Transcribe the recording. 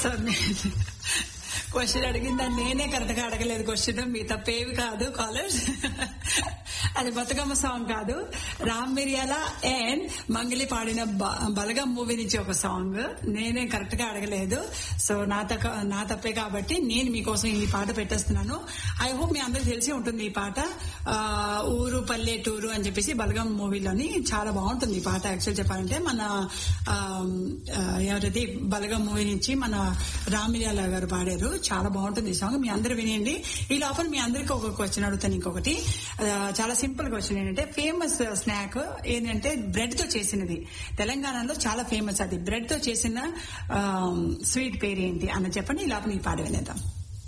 so question అడిగిందని నేనే correct గా అడగలేదు క్వశ్చన్ మీ తప్పేవి కాదు కాలర్స్ అది బతుకమ్మ సాంగ్ కాదు రామ్ మిరియాల అండ్ మంగళి పాడిన బ- బలగం మూవీ నుంచి ఒక సాంగ్ నేనే కరెక్ట్ గా అడగలేదు సో నా తక్క నా తప్పే కాబట్టి నేను మీకోసం ఈ పాట పెట్టేస్తున్నాను ఐ హోప్ మీ అందరికి తెలిసి ఉంటుంది ఈ పాట ఆ, ఊరు పల్లెటూరు అని చెప్పేసి బలగం మూవీలోని చాలా బాగుంటుంది ఈ పాట యాక్చువల్ చెప్పాలంటే మన ఆ, ఆ, ఎవరిది బలగం మూవీ నుంచి మన రామిలియాల గారు పాడారు చాలా బాగుంటుంది ఈ సాంగ్ మీ అందరు వినేయండి ఈ లోపల మీ అందరికి ఒక క్వశ్చన్ అడుగుతాను ఇంకొకటి ఆ, చాలా సింపుల్ క్వశ్చన్ ఏంటంటే ఫేమస్ స్నాక్ ఏంటంటే బ్రెడ్ తో చేసినది తెలంగాణలో చాలా ఫేమస్ అది బ్రెడ్ తో చేసిన స్వీట్ పేరు ఏంటి అన్న చెప్పండి ఈ లోపల ఈ పాట వినేద్దాం